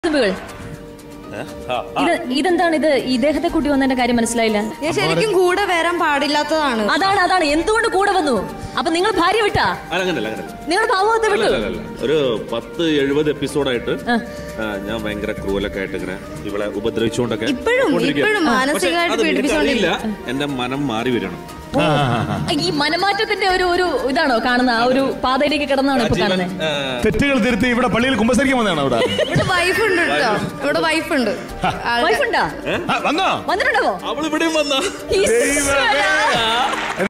തുമ്പികൾ ഇത് ഇതെന്താണ് ഇത് ഇദ്ദേഹത്തെ കൂട്ടി വന്നതിന്റെ കാര്യം മനസ്സിലായില്ല ഞാൻ ശരിക്കും കൂടെ വരാൻ പാടില്ലാത്തതാണ് അതാണ് അതാണ് എന്തുകൊണ്ട് കൂടെ വന്നു അപ്പൊ നിങ്ങൾ ഭാര്യ വിട്ടാ അല്ല അങ്ങനല്ല അങ്ങനല്ല നിങ്ങൾ ഭാവത്തെ അല്ല, വിട്ടു അല്ല, അല്ല. ഒരു പത്ത് എഴുപത് എപ്പിസോഡായിട്ട് ആ. ആ, ഞാൻ ഭയങ്കര ക്രൂലൊക്കെ ആയിട്ട് ഇങ്ങനെ ഇവളെ ഉപദ്രവിച്ചുകൊണ്ടൊക്കെ ഇപ്പോഴും കൊണ്ടിരിക്കുകയാണ്. ഇപ്പോഴും പക്ഷേ മാനസികമായിട്ട് അത് നിനക്ക് പീഡിപ്പിച്ചോണ്ടിരിക്കും അറിയില്ല, എന്റെ മനം മാറി വരണം ഈ മനമാറ്റത്തിന്റെ ഒരു ഒരു ഇതാണോ കാണുന്ന ആ ഒരു പാതയിലേക്ക് കിടന്നാണോ ഇപ്പൊ ജീവൻ, കാണുന്നത് ആ, തെറ്റുകൾ തിരുത്തി ഇവിടെ പള്ളിയിൽ കുമ്പസരിക്കാൻ വന്നതാണ് ഇവിടെ ഇവിടെ വൈഫ് ഉണ്ട് കേട്ടോ ഇവിടെ വൈഫ് ഉണ്ട് ആളുടെ- വൈഫുണ്ടാ ആ, വന്നോ വന്നിട്ടുണ്ടാവോ അവൾ ഇവിടെയും വന്ന ഈശ്വരാ.